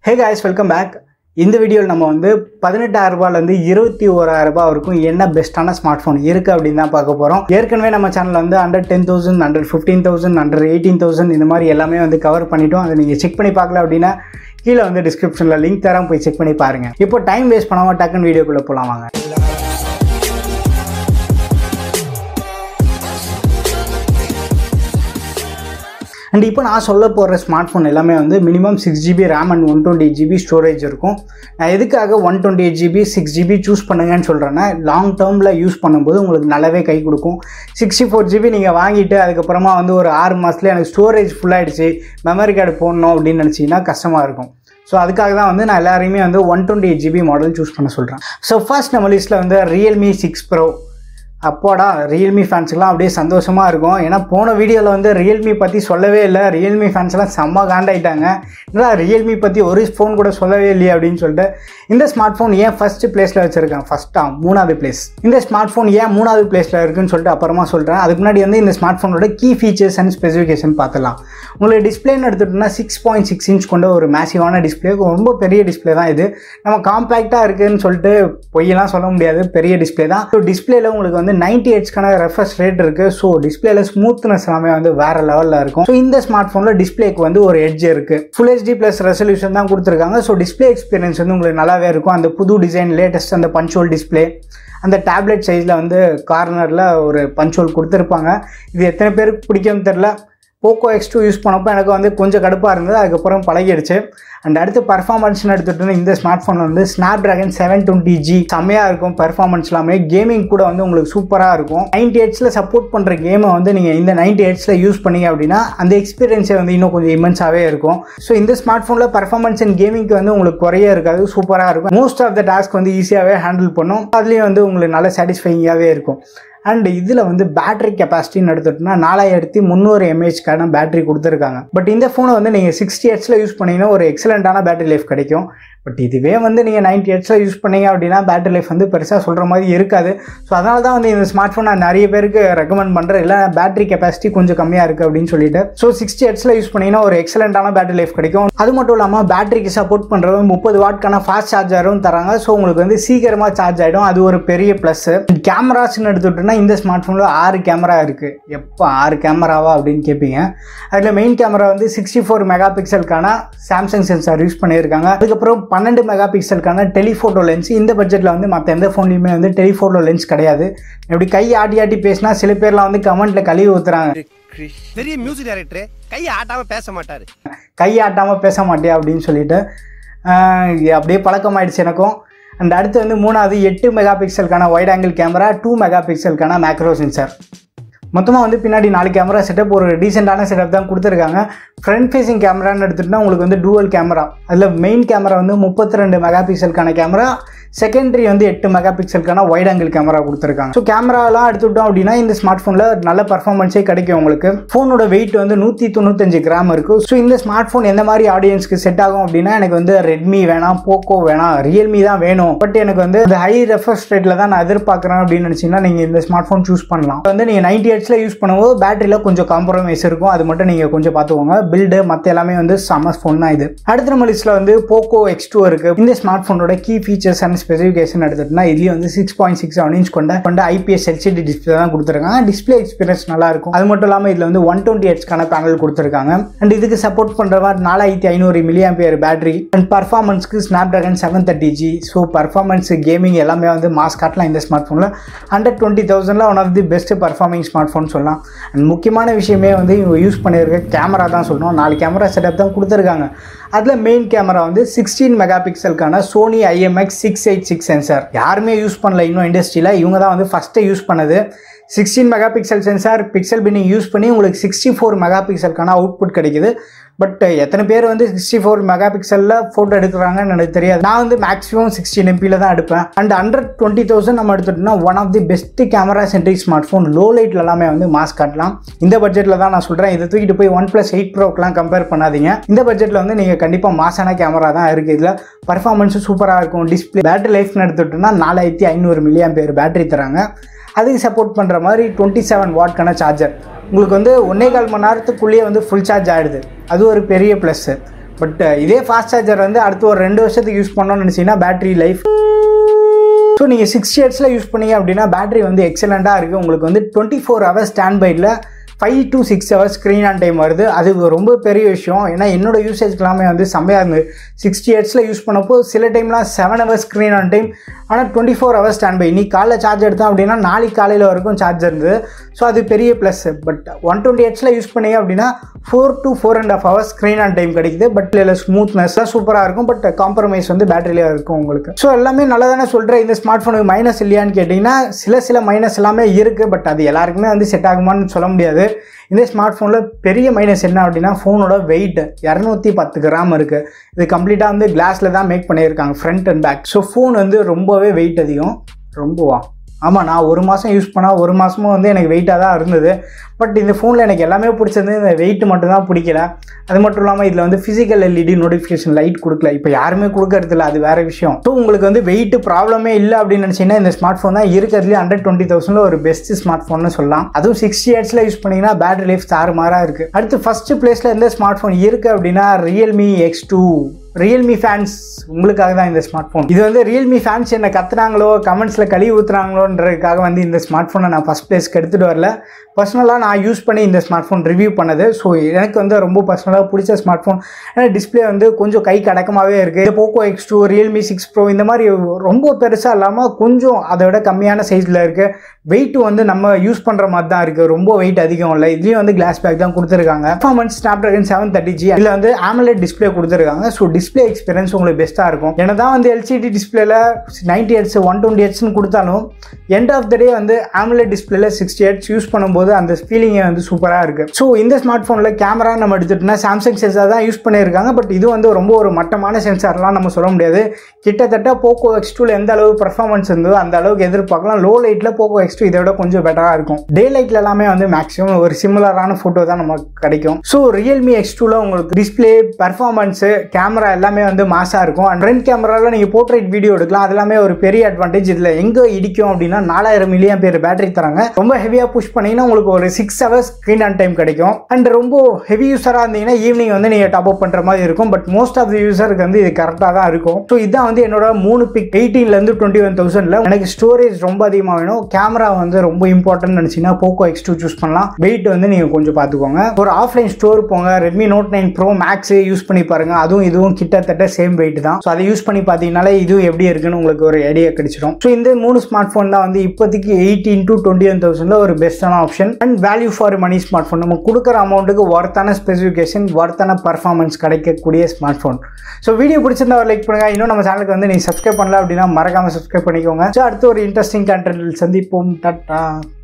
hey guys welcome back இந்த வீடியோவில் நம்ம வந்து பதினெட்டாயிரம் ரூபாயிலேருந்து இருபத்தி ஓராயிரம் ரூபாய் வரைக்கும் என்ன பெஸ்ட்டான ஸ்மார்ட் ஃபோன் இருக்குது அப்படின்னு தான் பார்க்க போகிறோம் ஏற்கனவே நம்ம சேனலில் வந்து under ten thousand under fifteen thousand under eighteen thousand இந்த மாதிரி எல்லாமே வந்து கவர் பண்ணிட்டோம் அதை நீங்கள் செக் பண்ணி பார்க்கல அப்படின்னா கீழே வந்து டிஸ்கிரிப்ஷனில் லிங்க் தரேன் போய் செக் பண்ணி பாருங்கள் இப்போ டைம் வேஸ்ட் பண்ணாமல் டக்குன்னு வீடியோக்குள்ளே போகலாம் வாங்க அண்ட் இப்போ நான் சொல்ல போகிற ஸ்மார்ட் ஃபோன் எல்லாமே வந்து minimum six GB RAM and one twenty GB storage இருக்கும் நான் எதுக்காக one twenty eight GB six GB choose பண்ணுங்கன்னு சொல்கிறேன்னா லாங் டேர்மில் யூஸ் பண்ணும்போது உங்களுக்கு நல்லாவே கை கொடுக்கும் சிக்ஸ்டி ஃபோர் ஜிபி நீங்கள் வாங்கிட்டு அதுக்கப்புறமா வந்து ஒரு ஆறு மாதத்துல எனக்கு ஸ்டோரேஜ் ஃபுல்லாகிடுச்சு மெமரி கார்டு போடணும் அப்படின்னு நினச்சிங்கன்னா கஷ்டமாக இருக்கும் ஸோ அதுக்காக தான் வந்து நான் எல்லாரையுமே வந்து one twenty eight GB model choose பண்ண சொல்கிறேன் ஸோ ஃபர்ஸ்ட் நம்ம லிஸ்ட்டில் வந்து ரியல்மி சிக்ஸ் ப்ரோ அப்போடா ரியல்மி ஃபேன்ஸுக்கெலாம் அப்படியே சந்தோஷமாக இருக்கும் ஏன்னா போன வீடியோவில் வந்து ரியல்மி பற்றி சொல்லவே இல்லை ரியல்மி ஃபேன்ஸ்லாம் செம்ம காண்டாயிட்டாங்க இல்லை ரியல்மி பற்றி ஒரு ஃபோன் கூட சொல்லவே இல்லையே அப்படின்னு சொல்லிட்டு இந்த ஸ்மார்ட் ஃபோன் ஏன் ஃபஸ்ட்டு பிளேஸில் வச்சுருக்கேன் ஃபஸ்ட்டா மூணாவது பிளேஸ் இந்த ஸ்மார்ட் ஃபோன் ஏன் மூணாவது பிளேஸில் இருக்குன்னு சொல்லிட்டு அப்புறமா சொல்கிறேன் அதுக்கு முன்னாடி வந்து இந்த ஸ்மார்ட் ஃபோனோட கீ ஃபீச்சர்ஸ் அண்ட் ஸ்பெசிஃபிகேஷன் பார்த்துலாம் உங்களுக்கு டிஸ்பிளேன்னு எடுத்துட்டோம்னா சிக்ஸ் பாயிண்ட் சிக்ஸ் இன்ச் கொண்ட ஒரு மேசிவான டிஸ்பிளே ரொம்ப பெரிய டிஸ்பிளே தான் இது நம்ம காம்பேக்டாக இருக்குதுன்னு சொல்லிட்டு பொய்யெல்லாம் சொல்ல முடியாது பெரிய டிஸ்பிளே தான் ஸோ டிஸ்பிளேல உங்களுக்கு வந்து நைன்டி ஹெச்க்கான ரெஃப்ரெஷ் ரேட் இருக்குது ஸோ டிஸ்பிளேல ஸ்மூத்னஸ் எல்லாமே வந்து வேற லெவலில் இருக்கும் ஸோ இந்த ஸ்மார்ட் ஃபோனில் டிஸ்பிளேக்கு வந்து ஒரு எட்ஜ் இருக்குது ஃபுல் ஹெச்டி ப்ளஸ் ரெசல்யூஷன் தான் கொடுத்துருக்காங்க ஸோ டிஸ்பிளே எக்ஸ்பீரியன்ஸ் வந்து உங்களுக்கு நல்லாவே இருக்கும் அந்த புது டிசைன் லேட்டஸ்ட் அந்த பஞ்சுவல் டிஸ்பிளே அந்த டேப்லெட் சைஸில் வந்து கார்னரில் ஒரு பஞ்சுவல் கொடுத்துருப்பாங்க இது எத்தனை பேருக்கு பிடிக்கும்னு தெரில போக்கோ எக்ஸ் டூ யூஸ் பண்ணப்போ எனக்கு வந்து கொஞ்சம் கடுப்பாக இருந்தது அதுக்கப்புறம் பழகிடுச்சு அண்ட் அடுத்து பர்ஃபார்மன்ஸ்னு எடுத்துகிட்டு இந்த ஸ்மார்ட் ஃபோன் வந்து Snapdragon seven twenty G செம்மையாக இருக்கும் பர்ஃபார்மன்ஸ் எல்லாமே கேமிங் கூட வந்து உங்களுக்கு சூப்பராக இருக்கும் நைன்டி எயிட்ஸில் சப்போர்ட் பண்ணுற கேமை வந்து நீங்கள் இந்த நைன்டி எயிட்ஸில் யூஸ் பண்ணீங்க அப்படின்னா அந்த எக்ஸ்பீரியன்ஸே வந்து இன்னும் கொஞ்சம் இமென்ஸாகவே இருக்கும் ஸோ இந்த ஸ்மார்ட் ஃபோனில் பர்ஃபார்மன்ஸ் அண்ட் கேமிங்க்கு வந்து உங்களுக்கு குறைய இருக்காது சூப்பராக இருக்கும் மோஸ்ட் ஆஃப் த டாஸ்க் வந்து ஈஸியாகவே ஹேண்டில் பண்ணும் அதுலேயும் வந்து உங்களுக்கு நல்ல சாட்டிஸ்ஃபைங்காகவே இருக்கும் அண்ட் இதில் வந்து பேட்டரி கெப்பாசிட்டின்னு எடுத்துட்டோம்னா நாலாயிரத்தி முந்நூறு எம்ஏஹெச்க்கான பேட்டரி கொடுத்துருக்காங்க பட் இந்த ஃபோனை வந்து நீங்கள் சிக்ஸ்டி ஹெட்ஸில் யூஸ் பண்ணிங்கன்னா ஒரு எக்ஸலண்ட்டான பேட்டரி லைஃப் கிடைக்கும் பட் இதுவே வந்து நீங்கள் நைன்டி ஹெட்ஸில் யூஸ் பண்ணீங்க அப்படின்னா பேட்டரி லைஃப் வந்து பெருசாக சொல்கிற மாதிரி இருக்காது ஸோ அதனால தான் வந்து இந்த ஸ்மார்ட் ஃபோன் நான் நிறைய பேருக்கு ரெக்கமெண்ட் பண்ணுறேன் இல்லை பேட்டரி கெப்பாசிட்டி கொஞ்சம் கம்மியாக இருக்குது அப்படின்னு சொல்லிட்டு ஸோ சிக்ஸ்டி ஹெட்ஸில் யூஸ் பண்ணிங்கன்னா ஒரு எக்ஸலண்ட்டான பேட்டரி லைஃப் கிடைக்கும் அது மட்டும் இல்லாமல் பேட்டரிக்கு சப்போர்ட் பண்ணுறது முப்பது வாட்க்கான ஃபாஸ்ட் சார்ஜரும் தராங்க ஸோ உங்களுக்கு வந்து சீக்கிரமாக சார்ஜ் ஆகிடும் அது ஒரு பெரிய ப்ளஸ் கேமராஸ்ன்னு எடுத்துட்டோம்னா இந்த ஸ்மார்ட் ஃபோனில் ஆறு கேமரா இருக்குது எப்போ ஆறு கேமராவா அப்படின்னு கேட்பீங்க அதில் மெயின் கேமரா வந்து சிக்ஸ்டி ஃபோர் மெகா பிக்சலுக்கான சாம்சங் சென்சார் யூஸ் பண்ணியிருக்காங்க அதுக்கப்புறம் பன்னெண்டு மெகா பிக்சலுக்கான டெலிஃபோட்டோ லென்ஸ் இந்த பட்ஜெட்டில் வந்து மற்ற எந்த ஃபோன்லையுமே வந்து டெலிஃபோட்டோ லென்ஸ் கிடையாது இப்படி கை ஆட்டி ஆட்டி பேசினா சில பேர்லாம் வந்து கமெண்ட்டில் கழுவி ஊற்றுறாங்க பெரிய மியூசிக் டைரக்டர் கையை ஆட்டாம பேச மாட்டாரு கை ஆட்டாமல் பேச மாட்டியா அப்படின்னு சொல்லிட்டு ஆஹ் இது அப்படியே பழக்கமாயிடுச்சு எனக்கும் அண்ட் அடுத்து வந்து மூணாவது எட்டு மெகா பிக்சலுக்கான wide angle camera two mega பிக்சலுக்கான மேக்ரோ சென்சார் மொத்தமாக வந்து பின்னாடி நாலு கேமரா செட்டப் ஒரு டீசெண்டான செட்டப் தான் கொடுத்துருக்காங்க ஃப்ரண்ட் ஃபேசிங் கேமரான்னு எடுத்துகிட்டா உங்களுக்கு வந்து டூவல் கேமரா அதில் மெயின் கேமரா வந்து முப்பத்தி ரெண்டு மெகா பிக்சலுக்கான கேமரா செகண்டரி வந்து எட்டு மெகா பிக்சலுக்கான வைட் ஆங்கிள் கேமரா கொடுத்துருக்காங்க ஸோ கேமராலாம் எடுத்துட்டோம் அப்படின்னா இந்த ஸ்மார்ட் ஃபோனில் நல்ல பர்ஃபார்மன்ஸே கிடைக்கும் உங்களுக்கு ஃபோனோட வெயிட் வந்து நூற்றி தொண்ணூத்தஞ்சு கிராம் இருக்குது ஸோ இந்த ஸ்மார்ட் ஃபோன் எந்த மாதிரி ஆடியன்ஸ்க்கு செட் ஆகும் அப்படின்னா எனக்கு வந்து ரெட்மி வேணாம் போக்கோ வேணாம் ரியல்மி தான் வேணும் பட் எனக்கு வந்து இந்த ஹை ரெஃப்ரெஷ் ரேட்டில் தான் நான் எதிர்பார்க்குறேன் அப்படின்னு நினச்சிங்கன்னா நீங்கள் இந்த ஸ்மார்ட் ஃபோன் சூஸ் பண்ணலாம் வந்து நீங்கள் நைன்டி ஹெட்ஸில் யூஸ் பண்ணும்போது பேட்டரியில் கொஞ்சம் காம்ப்ரமைஸ் இருக்கும் அது மட்டும் நீங்கள் கொஞ்சம் பார்த்துக்கோங்க பில்டு மற்ற எல்லாமே வந்து செம்ம ஃபோன் தான் இது அடுத்த நம்ம லிஸ்ட்டில் வந்து போக்கோ எக்ஸ் டூ இருக்குது இந்த ஸ்மார்ட் ஃபோனோட கீ ஃபீச்சர்ஸ் அண்ட் ஸ்பெசிஃபிகேஷன் எடுத்துட்டுனா இதுலேயும் வந்து six point six seven inch கொண்ட கொண்ட ஐபிஎஸ் எல்சிடி டிஸ்பிளே தான் கொடுத்துருக்காங்க டிஸ்பிளே எக்ஸ்பீரியன்ஸ் நல்லா இருக்கும் அது மட்டும் இல்லாமல் இதில் வந்து ஒன் டுவெண்ட்டி ஹெட்ஸ்க்கான பேனல் கொடுத்துருக்காங்க அண்ட் இதுக்கு சப்போர்ட் பண்ணுற மாதிரி நாலாயிரத்தி ஐநூறு மில்லியம்பியர் பேட்டரி அண்ட் பர்ஃபார்மன்ஸ்க்கு Snapdragon seven thirty G so performance gaming எல்லாமே வந்து மாஸ் காட்டலாம் இந்த ஸ்மார்ட் ஃபோனில் ஹண்ட்ரட் டுவெண்ட்டி தௌசண்டில் one of the best performing smartphone சொல்லலாம் அண்ட் முக்கியமான விஷயமே வந்து இவங்க யூஸ் பண்ணியிருக்க கேமரா தான் சொல்லணும் நாலு கேமரா செட்டப் தான் கொடுத்துருக்காங்க அதில் மெயின் கேமரா வந்து சிக்ஸ்டீன் மெகா பிக்சலுக்கான Sony IMX six eight six sensor யாருமே யூஸ் பண்ணல இன்னும் இண்டஸ்ட்ரியில் இவங்க தான் வந்து ஃபஸ்ட்டு யூஸ் பண்ணது sixteen mega pixel sensor pixel binning use பண்ணி உங்களுக்கு சிக்ஸ்டி ஃபோர் மெகா பிக்சலுக்கான அவுட்புட் கிடைக்குது பட் எத்தனை பேர் வந்து சிக்ஸ்டி ஃபோர் மெகா பிக்சலில் ஃபோட்டோ எடுக்கிறாங்கன்னு எனக்கு தெரியாது நான் வந்து மேக்ஸிமம் சிக்ஸ்டீன் எம்பியில் தான் எடுப்பேன் அண்ட் ஹண்ட்ரட் டுவெண்ட்டி தௌசண்ட் நம்ம எடுத்துட்டோம்னா one of the best camera centric smartphone low லைட்டில் எல்லாமே வந்து மாஸ் காட்டலாம் இந்த பட்ஜெட்டில் தான் நான் சொல்கிறேன் இதை தூக்கிட்டு போய் ஒன் ப்ளஸ் எயிட் ப்ரோக்கெலாம் கம்பேர் பண்ணாதீங்க இந்த பட்ஜெட்டில் வந்து நீங்கள் கண்டிப்பாக மாசான கேமரா தான் இருக்குது இதில் பர்ஃபார்மன்ஸும் சூப்பராக இருக்கும் டிஸ்பிளே பேட்டரி லைஃப்னு எடுத்துட்டோம்னா நாலாயிரத்தி ஐநூறு மில்லியம் பேர் பேட்டரி தராங்க அதுக்கு சப்போர்ட் பண்ணுற மாதிரி டுவெண்ட்டி செவன் வாட்க்கான சார்ஜர் உங்களுக்கு வந்து ஒன்றே கால் மணி நேரத்துக்குள்ளேயே வந்து ஃபுல் சார்ஜ் ஆகிடுது அது ஒரு பெரிய ப்ளஸ்ஸு பட் இதே ஃபாஸ்ட் சார்ஜர் வந்து அடுத்து ஒரு ரெண்டு வருஷத்துக்கு யூஸ் பண்ணோம்னு நினச்சிங்கன்னா பேட்டரி லைஃப் ஸோ நீங்கள் சிக்ஸ் இயர்ஸில் யூஸ் பண்ணீங்க அப்படின்னா பேட்டரி வந்து எக்ஸலண்ட்டாக இருக்குது உங்களுக்கு வந்து டுவெண்ட்டி ஃபோர் ஹவர்ஸ் ஸ்டாண்ட் பைடில் five to six hours screen on time வருது அது ரொம்ப பெரிய விஷயம் ஏன்னா என்னோட யூசேஜ் எல்லாமே வந்து செம்மையாக இருந்தது சிக்ஸ்டி இயர்ஸில் யூஸ் பண்ணப்போ சில டைம்லாம் seven hours screen on time ஆனால் twenty four hours stand by நீ காலைல சார்ஜ் எடுத்தோம் அப்படின்னா நாளைக்கு காலையில் வரைக்கும் சார்ஜ் இருந்தது ஸோ அது பெரிய ப்ளஸ் பட் ஒன் டுவெண்ட்டி ஹெட்ஸில் யூஸ் பண்ணீங்க அப்படின்னா four to four and half hours screen on time கிடைக்குது பட் இதில் ஸ்மூத்னஸ்லாம் சூப்பராக இருக்கும் பட் காம்ப்ரமைஸ் வந்து பேட்டரியில் இருக்கும் உங்களுக்கு ஸோ எல்லாமே நல்லா தானே சொல்கிறேன் இந்த ஸ்மார்ட் ஃபோனுக்கு மைனஸ் இல்லையான்னு கேட்டிங்கன்னா சில சில மைனஸ் எல்லாமே இருக்குது பட் அது எல்லாருக்குமே வந்து செட் ஆகுமான்னு சொல்ல முடியாது இந்த ஸ்மார்ட் ஃபோனில் பெரிய மைனஸ் என்ன அப்படின்னா ஃபோனோட வெயிட் இரநூத்தி பத்து கிராம் இருக்குது இது கம்ப்ளீட்டாக வந்து கிளாஸில் தான் மேக் பண்ணியிருக்காங்க front and back so phone வந்து ரொம்பவே வெயிட் அதிகம் ரொம்பவா ஆமாம் நான் ஒரு மாதம் யூஸ் பண்ணால் ஒரு மாதமும் வந்து எனக்கு வெயிட்டாக தான் இருந்தது பட் இந்த ஃபோனில் எனக்கு எல்லாமே பிடிச்சது இந்த வெயிட் மட்டும் தான் பிடிக்கல அது மட்டும் இல்லாமல் இதில் வந்து ஃபிசிக்கல் எல்இடி நோட்டிஃபிகேஷன் லைட் கொடுக்கல இப்போ யாருமே கொடுக்கறது இல்லை அது வேறு விஷயம் ஸோ உங்களுக்கு வந்து வெயிட் ப்ராப்ளமே இல்லை அப்படின்னு நினச்சிங்கன்னா இந்த ஸ்மார்ட் ஃபோன் தான் இருக்கிறதுலே ஹண்ட்ரட் டுவெண்ட்டி தௌசண்டில் ஒரு பெஸ்ட் ஸ்மார்ட் ஃபோன்னு சொல்லலாம் அதுவும் சிக்ஸ்டி இயர்ஸில் யூஸ் பண்ணிங்கன்னா பேட்டரி லைஃப் தாறுமாறாக இருக்குது அடுத்து ஃபஸ்ட்டு பிளேஸில் எந்த ஸ்மார்ட் ஃபோன் இருக்குது அப்படின்னா Realme X two Realme fans உங்களுக்காக தான் இந்த ஸ்மார்ட் ஃபோன் இது வந்து ரியல்மி ஃபேன்ஸ் என்ன கத்துனாங்களோ கமெண்ட்ஸில் கழுவி ஊற்றுறாங்களோன்றதுக்காக வந்து இந்த ஸ்மார்ட் ஃபோனை நான் ஃபஸ்ட் பிளேஸ்க்கு எடுத்துகிட்டு வரல பர்சனலாக நான் யூஸ் பண்ணி இந்த ஸ்மார்ட் ஃபோன் ரிவ்யூ பண்ணது ஸோ எனக்கு வந்து ரொம்ப பர்சனலாக பிடிச்ச ஸ்மார்ட் ஃபோன் ஏன்னா டிஸ்பிளே வந்து கொஞ்சம் கை கடக்கமாகவே இருக்குது இது Poco X two Realme six Pro இந்த மாதிரி ரொம்ப பெருசாக இல்லாமல் கொஞ்சம் அதை விட கம்மியான சைஸில் இருக்குது வெயிட் வந்து நம்ம யூஸ் பண்ணுற மாதிரி தான் இருக்குது ரொம்ப வெயிட் அதிகம் இல்லை இதுலேயும் வந்து கிளாஸ் பேக் தான் கொடுத்துருக்காங்க performance Snapdragon seven thirty G இதில் வந்து ஆமலெட் டிஸ்பிளே கொடுத்துருக்காங்க ஸோ டிஸ்பிளே எக்ஸ்பீரியன்ஸ் உங்களுக்கு பெஸ்ட்டாக இருக்கும் ஏன்னா தான் வந்து எல்சிடி டிஸ்பிளேல நைன்டி ஹெட்ஸ் ஒன் டுவெண்ட்டி ஹெட்ஸ்னு கொடுத்தாலும் எண்ட் ஆஃப் த டே வந்து ஆமலெட் டிஸ்பிளேல சிக்ஸ்டி ஹெட்ஸ் யூஸ் பண்ணும்போது அந்த ஃபீலிங்கே வந்து சூப்பராக இருக்குது ஸோ இந்த ஸ்மார்ட் ஃபோனில் கேமரா நம்ம எடுத்துட்டோம்னா சாம்சங் சென்சார் தான் யூஸ் பண்ணியிருக்காங்க பட் இது வந்து ரொம்ப ஒரு மட்டமான சென்சார்லாம் நம்ம சொல்ல முடியாது கிட்டத்தட்ட போக்கோ எக்ஸ் டூவில் எந்த அளவு பர்ஃபார்மன்ஸ் இருந்ததோ அந்த அளவுக்கு எதிர்பார்க்கலாம் லோ லைட்டில் போக்கோ எக்ஸ் டூ இதை விட கொஞ்சம் பெட்டராக இருக்கும் டே லைட்டில் எல்லாமே வந்து மேக்ஸிமம் ஒரு சிமிலரான ஃபோட்டோ தான் நமக்கு கிடைக்கும் ஸோ ரியல்மி எக்ஸ் டூவில் உங்களுக்கு டிஸ்பிளே பர்ஃபார்மன்ஸு கேமரா எல்லாமே வந்து மாசாக இருக்கும் அண்ட் ஃப்ரண்ட் கேமராவில் நீங்கள் போர்ட்ரேட் வீடியோ எடுக்கலாம் அது எல்லாமே ஒரு பெரிய அட்வான்டேஜ் இதில் எங்கே இடிக்கும் அப்படின்னா நாலாயிரம் மில்லியம் பேர் பேட்டரி தராங்க ரொம்ப ஹெவியாக புஷ் பண்ணீங்கன்னா உங்களுக்கு ஒரு six hours screen on time கிடைக்கும் அண்ட் ரொம்ப ஹெவி யூஸராக இருந்தீங்கன்னா ஈவினிங் வந்து நீங்கள் டாப் அப் பண்ணுற மாதிரி இருக்கும் பட் மோஸ்ட் ஆஃப் தி யூசருக்கு வந்து இது கரெக்டாக தான் இருக்கும் ஸோ இதான் வந்து என்னோட மூணு பிக் எயிட்டீன்லேருந்து டுவெண்ட்டி ஒன் தௌசண்டில் எனக்கு ஸ்டோரேஜ் ரொம்ப அதிகமாக வேணும் கேமரா வந்து ரொம்ப இம்பார்ட்டன்ட் நினச்சிங்கன்னா போக்கோ எக்ஸ் டூ சூஸ் பண்ணலாம் வெயிட் வந்து நீங்கள் கொஞ்சம் பார்த்துக்கோங்க ஒரு ஆஃப்லைன் ஸ்டோர் போங்க Redmi Note nine Pro Max use பண்ணி பாருங்க அதுவும் இதுவும் கிட்டத்தட்ட சேம் வெயிட் தான் ஸோ அதை யூஸ் பண்ணி பார்த்தீங்கனாலே இதுவும் எப்படி இருக்குன்னு உங்களுக்கு ஒரு ஐடியா கிடைச்சிடும் ஸோ இந்த மூணு ஸ்மார்ட் ஃபோன் தான் வந்து இப்போதைக்கு எயிட்டீன் டு டுவெண்ட்டி ஒன் தௌசண்டில் ஒரு பெஸ்ட்டான option and value for money smartphone நம்ம கொடுக்குற அமௌண்ட்டுக்கு ஒர்த்தான ஸ்பெசிஃபிகேஷன் ஒர்த்தான பர்ஃபார்மன்ஸ் கிடைக்கக்கூடிய ஸ்மார்ட் ஃபோன் ஸோ வீடியோ பிடிச்சிருந்தா ஒரு லைக் பண்ணுங்க இன்னும் நம்ம சேனலுக்கு வந்து நீங்கள் சப்ஸ்கிரைப் பண்ணல அப்படின்னா மறக்காம சப்ஸ்கிரைப் பண்ணிக்கோங்க ஸோ அடுத்து ஒரு இன்ட்ரெஸ்டிங் கண்டென்ட் சந்திப்போம் டட்டா